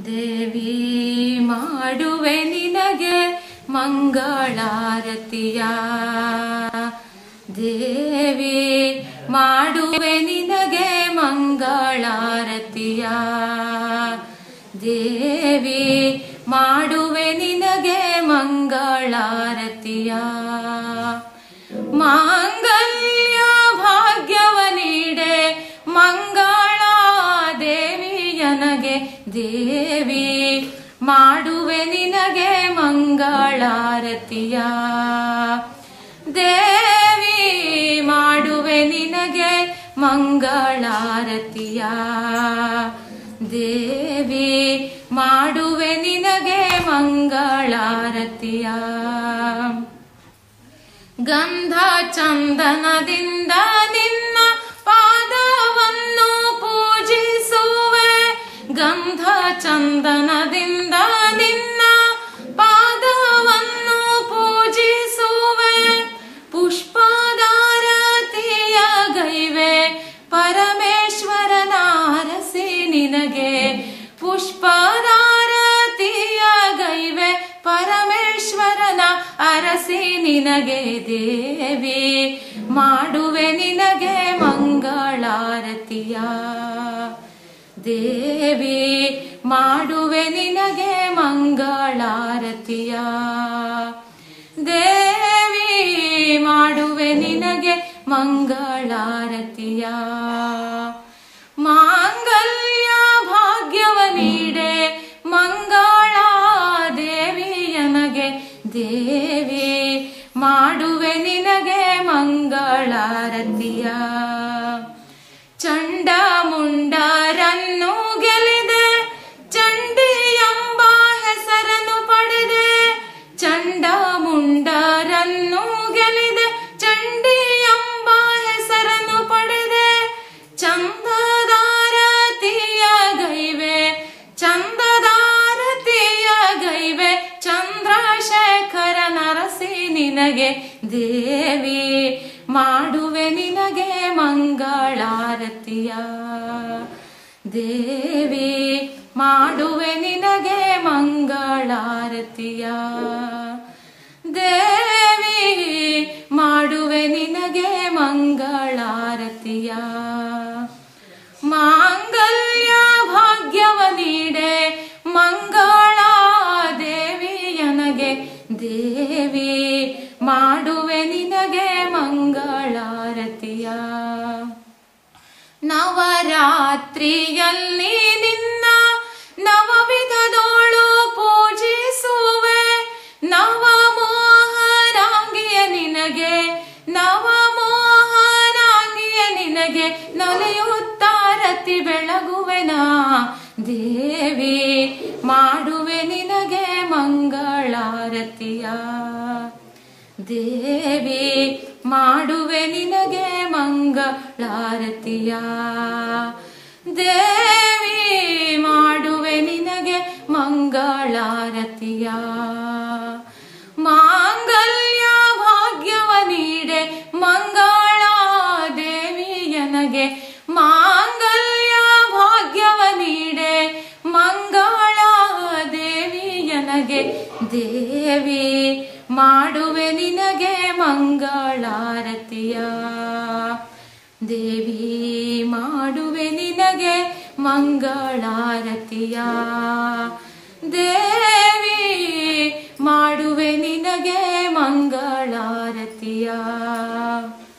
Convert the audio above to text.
ದೇವಿ ಮಾಡುವೆ ನಿನಗೆ ಮಂಗಳಾರತಿಯ ದೇವಿ ಮಾಡುವೆ ನಿನಗೆ ಮಂಗಳಾರತಿಯ ದೇವಿ ಮಾಡುವೆ ನಿನಗೆ ಮಂಗಳಾರತಿಯ ಮಾಂಗಲ್ಯ ಭಾಗ್ಯವ ನೀಡೆ ಮಂಗಳ ದೇವಿಯನಗೆ ದೇವಿ ಮಾಡುವೆ ನಿನಗೆ ಮಂಗಳಾರತಿಯ ದೇವಿ ಮಾಡುವೆ ನಿನಗೆ ಮಂಗಳಾರತಿಯ ದೇವಿ ಮಾಡುವೆ ನಿನಗೆ ಮಂಗಳಾರತಿಯ ಗಂಧ ಚಂದನದಿಂದ ನಿನ್ನ ಪಾದವನ್ನು ಪೂಜಿಸುವೆ ಗಂಧ ಚಂದನದಿಂದ ನಿನ್ನ ಪಾದವನ್ನು ಪೂಜಿಸುವೆ ಪುಷ್ಪದಾರತಿಯ ಗೈವೆ ಪರಮೇಶ್ವರನ ಅರಸಿ ನಿನಗೆ ಪುಷ್ಪದಾರತಿಯ ಗೈವೆ ಪರಮೇಶ್ವರನ ಅರಸಿ ನಿನಗೆ ದೇವಿ ಮಾಡುವೆ ನಿನಗೆ ಮಂಗಳಾರತಿಯ ದೇವಿ ಮಾಡುವೆ ನಿನಗೆ ಮಂಗಳಾರತಿಯ ದೇವಿ ಮಾಡುವೆ ನಿನಗೆ ಮಂಗಳಾರತಿಯ ಮಾಂಗಲ್ಯ ಭಾಗ್ಯವ ನೀಡೆ ಮಂಗಳ ದೇವಿಯನಗೆ ದೇವಿ ಮಾಡುವೆ ನಿನಗೆ ಮಂಗಳಾರತಿಯ ಚಂಡ ಮುಂಡರನ್ನು ಗೆಲಿದೆ ಚಂಡಿ ಎಂಬ ಹೆಸರನ್ನು ಪಡೆದೆ ಚಂಡ ಮುಂಡರನ್ನು ಗೆಲಿದೆ ಚಂಡಿ ಎಂಬ ಹೆಸರನ್ನು ಪಡೆದೆ ಚಂದದಾರತಿಯ ಗೈವೆ ಚಂದದಾರತಿಯ ಗೈವೆ ಚಂದ್ರಶೇಖರ ನರಸಿ ನಿನಗೆ ದೇವಿ ಮಾಡುವೆ ನಿನಗೆ ಮಂಗಳಾರತಿಯ ದೇವಿ ಮಾಡುವೆ ನಿನಗೆ ಮಂಗಳಾರತಿಯ ದೇವಿ ಮಾಡುವೆ ನಿನಗೆ ಮಂಗಳಾರತಿಯ ಮಾಂಗಲ್ಯ ಭಾಗ್ಯವ ನೀಡೆ ಮಂಗಳ ದೇವಿಯನಗೆ ದೇವಿ ಮಾಡುವೆ ನಿನಗೆ ಮಂಗಳಾರತಿಯ ನವರಾತ್ರಿಯಲ್ಲಿ ನಿನ್ನ ನವವಿಧದೋಳು ಪೂಜಿಸುವೆ ನವಮೋಹನಾಂಗಿಯ ನಿನಗೆ ನವಮೋಹನಾಂಗಿಯ ನಿನಗೆ ನಲಿಯುತ್ತಾರತಿ ಬೆಳಗುವೆನ ದೇವಿ ಮಾಡುವೆ ನಿನಗೆ ಮಂಗಳಾರತಿಯ ದೇವಿ ಮಾಡುವೆ ನಿನಗೆ ಮಂಗಳಾರತಿಯ ದೇವಿ ಮಾಡುವೆ ನಿನಗೆ ಮಂಗಳಾರತಿಯ ಮಾಂಗಲ್ಯ ಭಾಗ್ಯವ ನೀಡೆ ಮಂಗಳ ದೇವಿಯನಗೆ ಮಾಂಗಲ್ಯ ಭಾಗ್ಯವ ನೀಡೆ ಮಂಗಳ ದೇವಿಯನಗೆ ದೇವಿ ಮಾಡುವೆ ನಿನಗೆ ಮಂಗಳಾರತಿಯ ದೇವಿ ಮಾಡುವೆ ನಿನಗೆ ಮಂಗಳಾರತಿಯ ದೇವಿ ಮಾಡುವೆ ನಿನಗೆ ಮಂಗಳಾರತಿಯ